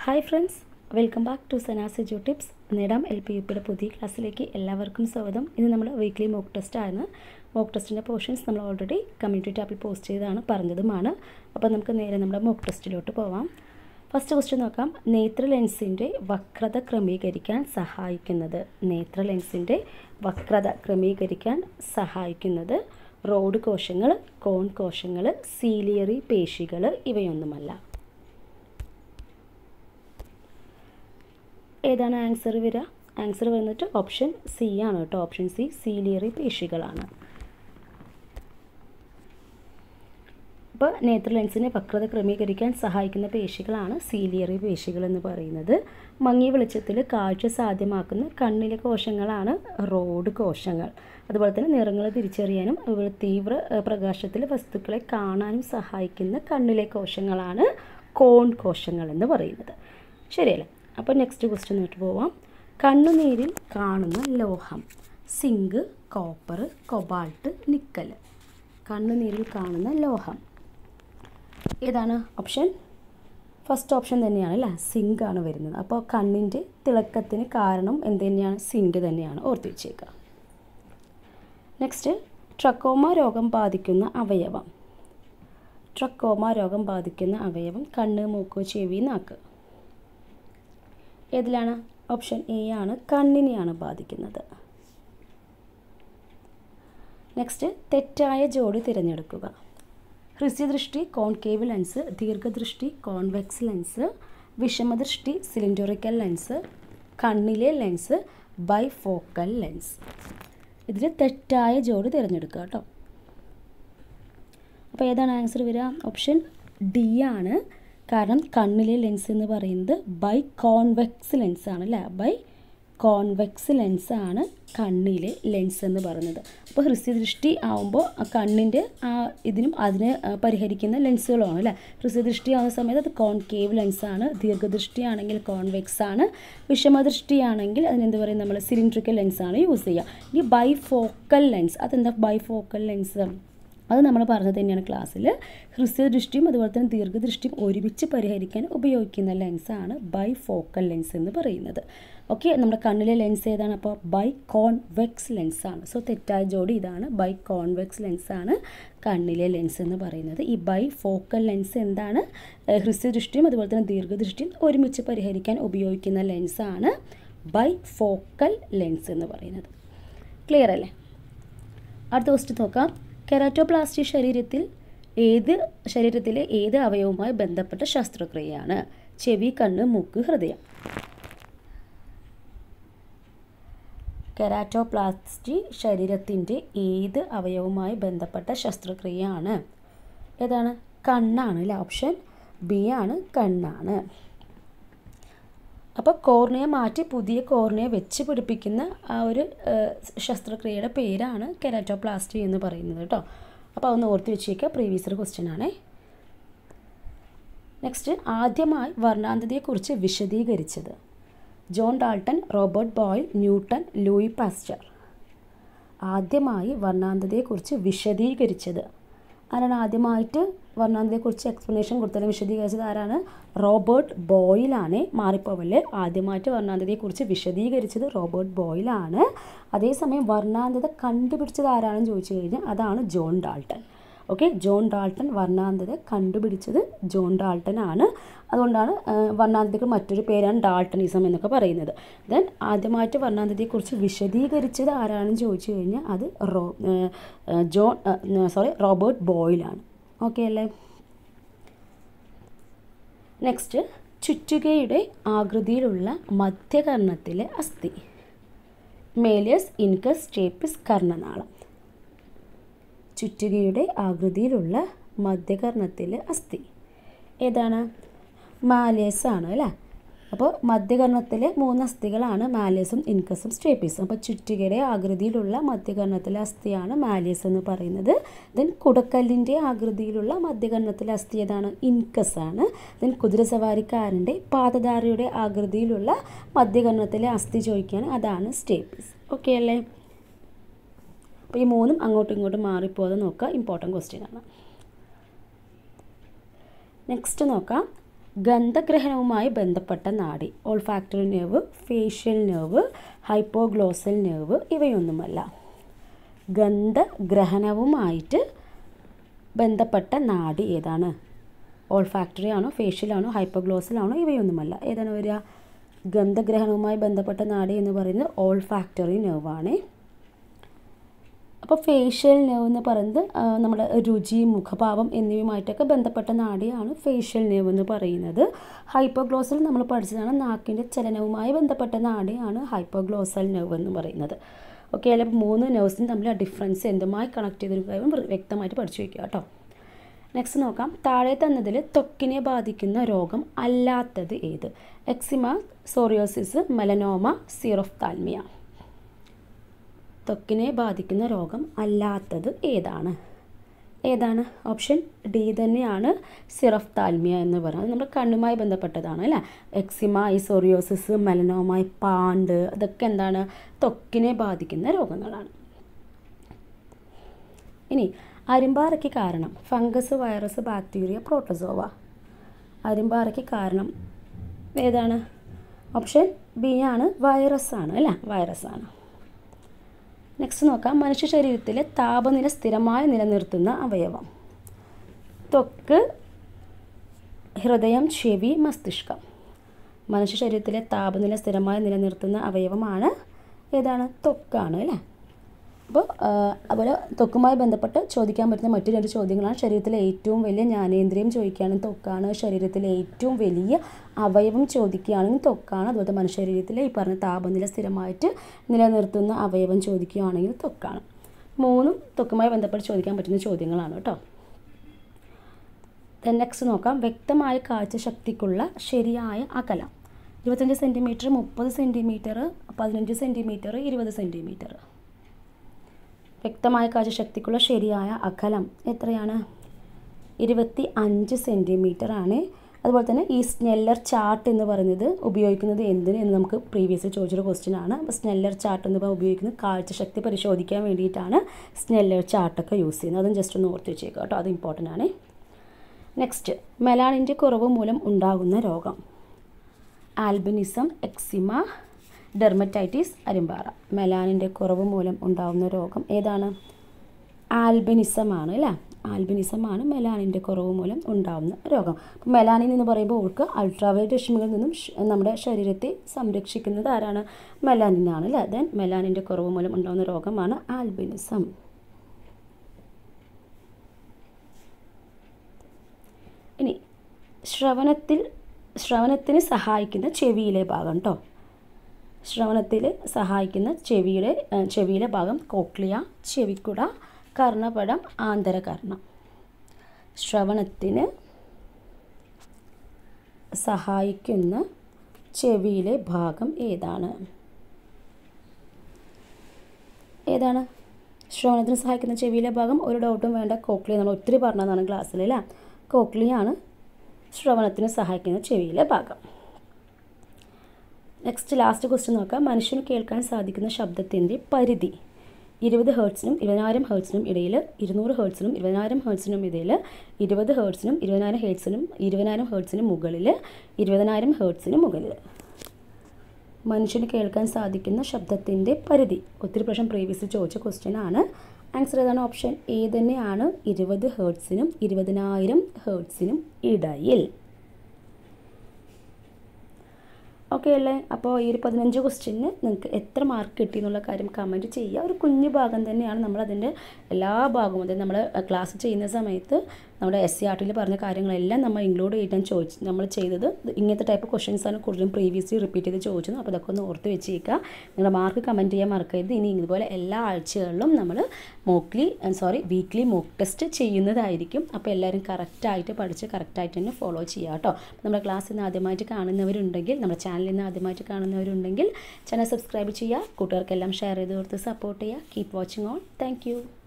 hi friends welcome back to Sana's job tips നേടാം L P U പിയുടെ പുതിയ ക്ലാസ്സിലേക്ക് എല്ലാവർക്കും സ്വാഗതം ഇത് നമ്മൾ വീക്ക്ലി മോക്ക് ടെസ്റ്റ് ആണ് മോക്ക് ടെസ്റ്റിൻ്റെ പോർഷൻസ് നമ്മൾ ഓൾറെഡി കമ്മ്യൂണിറ്റി ടാപ്പിൽ പോസ്റ്റ് ചെയ്തതാണ് പറഞ്ഞതുമാണ് അപ്പോൾ നമുക്ക് നേരെ നമ്മുടെ മോക്ക് ടെസ്റ്റിലോട്ട് പോവാം ഫസ്റ്റ് ക്വസ്റ്റ്യൻ നോക്കാം നേത്ര ലെൻസിൻ്റെ വക്രത ക്രമീകരിക്കാൻ സഹായിക്കുന്നത് നേത്ര ലെൻസിൻ്റെ വക്രത ക്രമീകരിക്കാൻ സഹായിക്കുന്നത് റോഡ് കോശങ്ങൾ കോൺ കോശങ്ങൾ സീലിയറി പേശികൾ ഇവയൊന്നുമല്ല ഏതാണ് ആൻസർ വരിക ആൻസർ വന്നിട്ട് ഓപ്ഷൻ സി ആണ് കേട്ടോ ഓപ്ഷൻ സി സീലിയറി പേശികളാണ് അപ്പോൾ നേത്ര ലെൻസിനെ വക്രത ക്രമീകരിക്കാൻ സഹായിക്കുന്ന പേശികളാണ് സീലിയറി പേശികൾ എന്ന് പറയുന്നത് മങ്ങിയ വെളിച്ചത്തിൽ കാഴ്ച സാധ്യമാക്കുന്ന കണ്ണിലെ കോശങ്ങളാണ് റോഡ് കോശങ്ങൾ അതുപോലെ തന്നെ നിറങ്ങൾ തിരിച്ചറിയാനും അതുപോലെ തീവ്ര പ്രകാശത്തിൽ വസ്തുക്കളെ കാണാനും സഹായിക്കുന്ന കണ്ണിലെ കോശങ്ങളാണ് കോൺ കോശങ്ങൾ എന്ന് പറയുന്നത് ശരിയല്ലേ അപ്പോൾ നെക്സ്റ്റ് ക്വസ്റ്റ്യൻ നോട്ട് പോവാം കണ്ണുനീരിൽ കാണുന്ന ലോഹം സിങ്ക് കോപ്പർ കൊബാൾട്ട് നിക്കൽ കണ്ണുനീരിൽ കാണുന്ന ലോഹം ഏതാണ് ഓപ്ഷൻ ഫസ്റ്റ് ഓപ്ഷൻ തന്നെയാണ് അല്ലേ സിങ്ക് ആണ് വരുന്നത് അപ്പോൾ കണ്ണിൻ്റെ തിളക്കത്തിന് കാരണം എന്ത് തന്നെയാണ് സിങ്ക് തന്നെയാണ് ഓർത്ത് വെച്ചേക്കുക നെക്സ്റ്റ് ട്രക്കോമ രോഗം ബാധിക്കുന്ന അവയവം ട്രക്കോമ രോഗം ബാധിക്കുന്ന അവയവം കണ്ണ് മൂക്ക് ചെവി നാക്ക് ഏതിലാണ് ഓപ്ഷൻ എ ആണ് കണ്ണിനെയാണ് ബാധിക്കുന്നത് നെക്സ്റ്റ് തെറ്റായ ജോഡി തിരഞ്ഞെടുക്കുക ഹ്രസ്വദൃഷ്ടി കോൺകേവ് ലെൻസ് ദീർഘദൃഷ്ടി കോൺവെക്സ് ലെൻസ് വിഷമദൃഷ്ടി സിലിണ്ടറിക്കൽ ലെൻസ് കണ്ണിലെ ലെൻസ് ബൈഫോക്കൽ ലെൻസ് ഇതിൽ തെറ്റായ ജോഡി തിരഞ്ഞെടുക്കുക കേട്ടോ അപ്പോൾ ഏതാണ് ആൻസർ വരിക ഓപ്ഷൻ ഡി ആണ് കാരണം കണ്ണിലെ ലെൻസ് എന്ന് പറയുന്നത് ബൈ കോൺവെക്സ് ലെൻസ് ആണ് അല്ലേ ബൈ കോൺവെക്സ് ലെൻസ് ആണ് കണ്ണിലെ ലെൻസ് എന്ന് പറയുന്നത് അപ്പോൾ ഹ്രസ്വദൃഷ്ടി ആവുമ്പോൾ കണ്ണിൻ്റെ ആ ഇതിനും അതിനെ പരിഹരിക്കുന്ന ലെൻസുകളാണ് അല്ലേ ഹ്രസ്വദൃഷ്ടി ആവുന്ന സമയത്ത് അത് കോൺകേവ് ലെൻസ് ആണ് ദീർഘദൃഷ്ടി ആണെങ്കിൽ കോൺവെക്സ് ആണ് വിഷമദൃഷ്ടി ആണെങ്കിൽ അതിനെന്ത് പറയും നമ്മൾ സിലിണ്ട്രിക്കൽ ലെൻസ് ആണ് യൂസ് ചെയ്യുക ഇനി ബൈഫോക്കൽ ലെൻസ് അതെന്താ ബൈഫോക്കൽ ലെൻസ് അത് നമ്മൾ പറഞ്ഞത് തന്നെയാണ് ക്ലാസ്സിൽ ഹ്രസ്വദൃഷ്ടിയും അതുപോലെ തന്നെ ദീർഘദൃഷ്ടിയും ഒരുമിച്ച് പരിഹരിക്കാൻ ഉപയോഗിക്കുന്ന ലെൻസാണ് ബൈ ഫോക്കൽ ലെൻസ് എന്ന് പറയുന്നത് ഓക്കെ നമ്മുടെ കണ്ണിലെ ലെൻസ് ഏതാണ് അപ്പോൾ ബൈ കോൺവെക്സ് ലെൻസാണ് സോ തെറ്റായ ജോഡി ഇതാണ് ബൈ കോൺവെക്സ് ലെൻസാണ് കണ്ണിലെ ലെൻസ് എന്ന് പറയുന്നത് ഈ ബൈ ഫോക്കൽ ലെൻസ് എന്താണ് ഹ്രസ്വദൃഷ്ടിയും അതുപോലെ തന്നെ ദീർഘദൃഷ്ടിയും ഒരുമിച്ച് പരിഹരിക്കാൻ ഉപയോഗിക്കുന്ന ലെൻസാണ് ബൈ ഫോക്കൽ ലെൻസ് എന്ന് പറയുന്നത് ക്ലിയർ അല്ലേ അടുത്ത ക്വസ്റ്റ് നോക്കാം കെരാറ്റോപ്ലാസ്റ്റി ശരീരത്തിൽ ഏത് ശരീരത്തിലെ ഏത് അവയവുമായി ബന്ധപ്പെട്ട ശസ്ത്രക്രിയയാണ് ചെവി കണ്ണ് മൂക്ക് ഹൃദയം കെരാറ്റോപ്ലാസ്റ്റി ശരീരത്തിൻ്റെ ഏത് അവയവുമായി ബന്ധപ്പെട്ട ശസ്ത്രക്രിയയാണ് ഏതാണ് കണ്ണാണ് അല്ലേ ഓപ്ഷൻ ബി ആണ് കണ്ണാണ് അപ്പോൾ കോർണിയ മാറ്റി പുതിയ കോർണിയ വെച്ച് പിടിപ്പിക്കുന്ന ആ ഒരു ശസ്ത്രക്രിയയുടെ പേരാണ് കെരാറ്റോപ്ലാസ്റ്റി എന്ന് പറയുന്നത് കേട്ടോ അപ്പോൾ അതൊന്ന് ഓർത്ത് വെച്ചേക്കുക പ്രീവിയസ് ഒരു ക്വസ്റ്റ്യൻ ആണേ നെക്സ്റ്റ് ആദ്യമായി വർണ്ണാന്തതയെക്കുറിച്ച് വിശദീകരിച്ചത് John Dalton Robert Boyle Newton Louis Pasteur ആദ്യമായി വർണ്ണാന്തതയെക്കുറിച്ച് വിശദീകരിച്ചത് ആരാണ് ആദ്യമായിട്ട് വർണ്ണാന്തതയെക്കുറിച്ച് എക്സ്പ്ലനേഷൻ കൊടുത്തത് വിശദീകരിച്ചത് ആരാണ് റോബർട്ട് ബോയിലാണ് മാറിപ്പോവല്ലേ ആദ്യമായിട്ട് വർണ്ണാന്തതയെക്കുറിച്ച് വിശദീകരിച്ചത് റോബർട്ട് ബോയിലാണ് അതേസമയം വർണ്ണാന്തത കണ്ടുപിടിച്ചത് ആരാണെന്ന് ചോദിച്ചു കഴിഞ്ഞാൽ അതാണ് John Dalton okay John Dalton വർണ്ണാന്തത കണ്ടുപിടിച്ചത് ജോൺ ഡാൾട്ടൺ ആണ് അതുകൊണ്ടാണ് വർണ്ണാന്തതയ്ക്ക് മറ്റൊരു പേരാണ് ഡാൾട്ടണിസം എന്നൊക്കെ പറയുന്നത് ദെൻ ആദ്യമായിട്ട് വർണ്ണാന്തതയെക്കുറിച്ച് വിശദീകരിച്ചത് ആരാണെന്ന് ചോദിച്ചു കഴിഞ്ഞാൽ അത് റോ ജോൺ സോറി റോബർട്ട് ബോയിലാണ് ഓക്കെ അല്ലേ നെക്സ്റ്റ് ചുറ്റുകയുടെ ആകൃതിയിലുള്ള മധ്യകർണത്തിലെ അസ്ഥി മേലിയസ് ഇൻകസ് സ്റ്റേപ്പിസ് കർണനാളം ചുറ്റുകയുടെ ആകൃതിയിലുള്ള മധ്യകർണത്തിലെ അസ്ഥി ഏതാണ് മാലേസ് ആണ് അല്ലേ അപ്പോൾ മധ്യകർണത്തിലെ മൂന്ന് അസ്ഥികളാണ് മാലേസും ഇൻകസും സ്റ്റേപ്പീസും അപ്പോൾ ചുറ്റികയുടെ ആകൃതിയിലുള്ള മധ്യകർണത്തിലെ അസ്ഥിയാണ് മാലേസ് എന്ന് പറയുന്നത് ദെൻ കുടക്കല്ലിൻ്റെ ആകൃതിയിലുള്ള മധ്യകർണത്തിലെ അസ്ഥി ഏതാണ് ഇൻകസ് ആണ് ദെൻ കുതിരസവാരിക്കാരൻ്റെ പാദധാരയുടെ ആകൃതിയിലുള്ള മധ്യകർണത്തിലെ അസ്ഥി ചോദിക്കുകയാണ് അതാണ് സ്റ്റേപ്പീസ് ഓക്കെ അല്ലേ അപ്പോൾ ഈ മൂന്നും അങ്ങോട്ടും ഇങ്ങോട്ടും മാറിപ്പോകാതെ നോക്കുക ഇമ്പോർട്ടൻറ്റ് ക്വസ്റ്റ്യൻ ആണ് നെക്സ്റ്റ് നോക്കാം ഗന്ധഗ്രഹണവുമായി ബന്ധപ്പെട്ട നാഡി olfactory nerve facial nerve hypoglossal nerve ഇവയൊന്നുമല്ല ഗന്ധഗ്രഹണവുമായിട്ട് ബന്ധപ്പെട്ട നാഡി ഏതാണ് ഓൾഫാക്ടറി ആണോ ഫേഷ്യൽ ആണോ ഹൈപ്പോഗ്ലോസൽ ആണോ ഇവയൊന്നുമല്ല ഏതാണ് വരിക ഗന്ധഗ്രഹണവുമായി ബന്ധപ്പെട്ട നാഡി എന്ന് പറയുന്നത് ഓൾഫാക്ടറി നെർവാണ് അപ്പോൾ ഫേഷ്യൽ നെർവ് എന്ന് പറയുന്നത് ആ, നമ്മുടെ രുചി മുഖഭാവം എന്നിവയുമായിട്ടൊക്കെ ബന്ധപ്പെട്ട നാഡിയാണ് ഫേഷ്യൽ നെർവ് എന്ന് പറയുന്നത് ഹൈപ്പോഗ്ലോസൽ നമ്മൾ പഠിച്ചതാണ് നാക്കിൻ്റെ ചലനവുമായി ബന്ധപ്പെട്ട നാഡിയാണ് ഹൈപ്പോഗ്ലോസൽ നെർവ് എന്ന് പറയുന്നത് ഓക്കെ അല്ലെ മൂന്ന് നെർവ്സിനും തമ്മിൽ ആ ഡിഫറൻസ് എന്തുമായി കണക്ട് ചെയ്തൊരു കാര്യം വ്യക്തമായിട്ട് പഠിച്ചു വയ്ക്കുക കേട്ടോ നെക്സ്റ്റ് നോക്കാം താഴെ തന്നതിൽ ത്വക്കിനെ ബാധിക്കുന്ന രോഗം അല്ലാത്തത് ഏത് എക്സിമ സോറിയോസിസ് മെലനോമ സീറോഫ്താൽമിയ ത്വക്കിനെ ബാധിക്കുന്ന രോഗം അല്ലാത്തത് ഏതാണ് ഏതാണ് ഓപ്ഷൻ ഡി തന്നെയാണ് സിറഫ്താൽമിയ എന്ന് പറയുന്നത് നമ്മുടെ കണ്ണുമായി ബന്ധപ്പെട്ടതാണ് അല്ലേ എക്സിമ സോറിയോസിസ് മെലനോമ പാണ്ട് അതൊക്കെ എന്താണ് ത്വക്കിനെ ബാധിക്കുന്ന രോഗങ്ങളാണ് ഇനി അരിമ്പാറയ്ക്ക് കാരണം ഫംഗസ് വൈറസ് ബാക്ടീരിയ പ്രോട്ടോസോവ അരിമ്പാറയ്ക്ക് കാരണം ഏതാണ് ഓപ്ഷൻ ബി ആണ് വൈറസ് ആണ് അല്ലേ വൈറസ് ആണ് നെക്സ്റ്റ് നോക്കാം മനുഷ്യ ശരീരത്തിലെ താപനില സ്ഥിരമായി നിലനിർത്തുന്ന അവയവം ത്വക്ക് ഹൃദയം ചെവി മസ്തിഷ്കം മനുഷ്യ ശരീരത്തിലെ താപനില സ്ഥിരമായി നിലനിർത്തുന്ന അവയവമാണ് ഏതാണ് ത്വക്കാണ് അല്ലേ അപ്പോൾ അതുപോലെ ത്വക്കുമായി ബന്ധപ്പെട്ട് ചോദിക്കാൻ പറ്റുന്ന മറ്റു രണ്ട് ചോദ്യങ്ങളാണ് ശരീരത്തിലെ ഏറ്റവും വലിയ ജ്ഞാനേന്ദ്രിയം ചോദിക്കുകയാണെങ്കിൽ ത്വക്കാണ് ശരീരത്തിലെ ഏറ്റവും വലിയ അവയവം ചോദിക്കുകയാണെങ്കിൽ ത്വക്കാണ് അതുപോലെ മനുഷ്യ ശരീരത്തിലെ ഈ പറഞ്ഞ താപനില സ്ഥിരമായിട്ട് നിലനിർത്തുന്ന അവയവം ചോദിക്കുകയാണെങ്കിൽ ത്വക്കാണ് മൂന്നും ത്വക്കുമായി ബന്ധപ്പെട്ട് ചോദിക്കാൻ പറ്റുന്ന ചോദ്യങ്ങളാണ് കേട്ടോ നെക്സ്റ്റ് നോക്കാം വ്യക്തമായ കാഴ്ചശക്തിക്കുള്ള ശരിയായ അകലം ഇരുപത്തഞ്ച് സെൻറ്റിമീറ്റർ മുപ്പത് സെൻറ്റിമീറ്റർ പതിനഞ്ച് സെൻറ്റിമീറ്റർ ഇരുപത് സെൻറ്റിമീറ്റർ വ്യക്തമായ കാഴ്ചശക്തിക്കുള്ള ശരിയായ അകലം എത്രയാണ് ഇരുപത്തി അഞ്ച് സെൻറ്റിമീറ്റർ ആണ് അതുപോലെ തന്നെ ഈ സ്നെല്ലർ ചാർട്ട് എന്ന് പറയുന്നത് ഉപയോഗിക്കുന്നത് എന്തിന് എന്ന് നമുക്ക് പ്രീവിയസ് ചോദിച്ചൊരു ക്വസ്റ്റ്യൻ ആണ് അപ്പോൾ സ്നെല്ലർ ചാർട്ട് എന്ന് പറയുന്നത് ഉപയോഗിക്കുന്നത് കാഴ്ചശക്തി പരിശോധിക്കാൻ വേണ്ടിയിട്ടാണ് സ്നെല്ലർ ചാർട്ടൊക്കെ യൂസ് ചെയ്യുന്നത് അതും ജസ്റ്റ് ഒന്ന് ഓർത്ത് വെച്ചേക്കുക കേട്ടോ അത് ഇമ്പോർട്ടൻ്റ് ആണ് നെക്സ്റ്റ് മെലാനിൻ്റെ കുറവ് മൂലം ഉണ്ടാകുന്ന രോഗം ആൽബിനിസം എക്സിമ ഡെർമറ്റൈറ്റിസ് അരിമ്പാറ മെലാനിൻ്റെ കുറവ് മൂലം ഉണ്ടാകുന്ന രോഗം ഏതാണ് ആൽബിനിസമാണ് അല്ലേ ആൽബിനിസമാണ് മെലാനിൻ്റെ കുറവ് മൂലം ഉണ്ടാകുന്ന രോഗം അപ്പോൾ മെലാനിൻ എന്ന് പറയുമ്പോൾ അവർക്ക് അൾട്രാവയലറ്റ് രശ്മികളിൽ നിന്നും ഷ്- നമ്മുടെ ശരീരത്തെ സംരക്ഷിക്കുന്നത് ആരാണ് മെലാനിനാണ് അല്ലേ ദെൻ മെലാനിൻ്റെ കുറവ് മൂലം ഉണ്ടാകുന്ന രോഗമാണ് ആൽബിനിസം ഇനി ശ്രവണത്തിൽ ശ്രവണത്തിന് സഹായിക്കുന്ന ചെവിയിലെ ഭാഗം കേട്ടോ ശ്രവണത്തിൽ സഹായിക്കുന്ന ചെവിയുടെ ഏ, ചെവിയിലെ ഭാഗം കോക്ലിയ ചെവിക്കുട കർണപടം ആന്തരകർണം ശ്രവണത്തിന് സഹായിക്കുന്ന ചെവിയിലെ ഭാഗം ഏതാണ് ഏതാണ് ശ്രവണത്തിന് സഹായിക്കുന്ന ചെവിയിലെ ഭാഗം ഒരു ഡൗട്ടും വേണ്ട കോക്ലിയ നമ്മൾ ഒത്തിരി പറഞ്ഞതാണ് ക്ലാസ്സിൽ അല്ലേ കോക്ലിയാണ് ശ്രവണത്തിന് സഹായിക്കുന്ന ചെവിയിലെ ഭാഗം നെക്സ്റ്റ് ലാസ്റ്റ് ക്വസ്റ്റ്യൻ നോക്കാം മനുഷ്യന് കേൾക്കാൻ സാധിക്കുന്ന ശബ്ദത്തിൻ്റെ പരിധി ഇരുപത് ഹേർട്സിനും ഇരുപതിനായിരം ഹേർട്സിനും ഇടയിൽ ഇരുന്നൂറ് ഹേർട്സിനും ഇരുപതിനായിരം ഹേർട്സിനും ഇടയിൽ ഇരുപത് ഹേർട്സിനും ഇരുപതിനായിരം ഹേർട്സിനും ഇരുപതിനായിരം ഹേർട്സിനും മുകളിൽ ഇരുപതിനായിരം ഹേർട്സിനും മുകളിൽ മനുഷ്യന് കേൾക്കാൻ സാധിക്കുന്ന ശബ്ദത്തിൻ്റെ പരിധി ഒത്തിരി പ്രാവശ്യം പ്രീവിയസ് ചോദിച്ച ക്വസ്റ്റ്യൻ ആണ് ആൻസർ ഏതാണ് ഓപ്ഷൻ എ തന്നെയാണ് ഇരുപത് ഹേർട്സിനും ഇരുപതിനായിരം ഹേർട്സിനും ഇടയിൽ ഓക്കെ അല്ലേ അപ്പോൾ ഈ ഒരു പതിനഞ്ച് ക്വസ്റ്റ്യന് നിങ്ങൾക്ക് എത്ര മാർക്ക് കിട്ടി എന്നുള്ള കാര്യം കമൻറ്റ് ചെയ്യുക ഒരു കുഞ്ഞു ഭാഗം തന്നെയാണ് നമ്മളതിൻ്റെ എല്ലാ ഭാഗവും അതായത് നമ്മൾ ക്ലാസ് ചെയ്യുന്ന സമയത്ത് നമ്മുടെ എസ് സി ആർ ടിയിൽ പറഞ്ഞ കാര്യങ്ങളെല്ലാം നമ്മൾ ഇൻക്ലൂഡ് ചെയ്യാൻ ചോദിച്ചു നമ്മൾ ചെയ്തത് ഇങ്ങനത്തെ ടൈപ്പ് ക്വസ്റ്റ്യൻസ് ആണ് കൂടുതലും പ്രീവിയസ്ലി റിപ്പീറ്റ് ചെയ്ത് ചോദിച്ചത് അപ്പോൾ അതൊക്കെ ഒന്ന് ഓർത്ത് വെച്ചേക്കുക നിങ്ങളുടെ മാർക്ക് കമൻറ്റ് ചെയ്യാൻ മറക്കരുത് ഇനി ഇതുപോലെ എല്ലാ ആഴ്ചകളിലും നമ്മൾ mockly sorry weekly mock test ചെയ്യുന്നതായിരിക്കും അപ്പോൾ എല്ലാവരും കറക്റ്റായിട്ട് പഠിച്ച് കറക്റ്റായിട്ട് തന്നെ ഫോളോ ചെയ്യുക കേട്ടോ നമ്മുടെ ക്ലാസ്സിൽ നിന്ന് ആദ്യമായിട്ട് കാണുന്നവരുണ്ടെങ്കിൽ നമ്മുടെ ചാനലിൽ നിന്ന് ആദ്യമായിട്ട് കാണുന്നവരുണ്ടെങ്കിൽ ചാനൽ സബ്സ്ക്രൈബ് ചെയ്യുക കൂട്ടുകാർക്കെല്ലാം ഷെയർ ചെയ്ത് കൊടുത്ത് സപ്പോർട്ട് ചെയ്യുക കീപ് വാച്ചിങ് ഓൺ താങ്ക്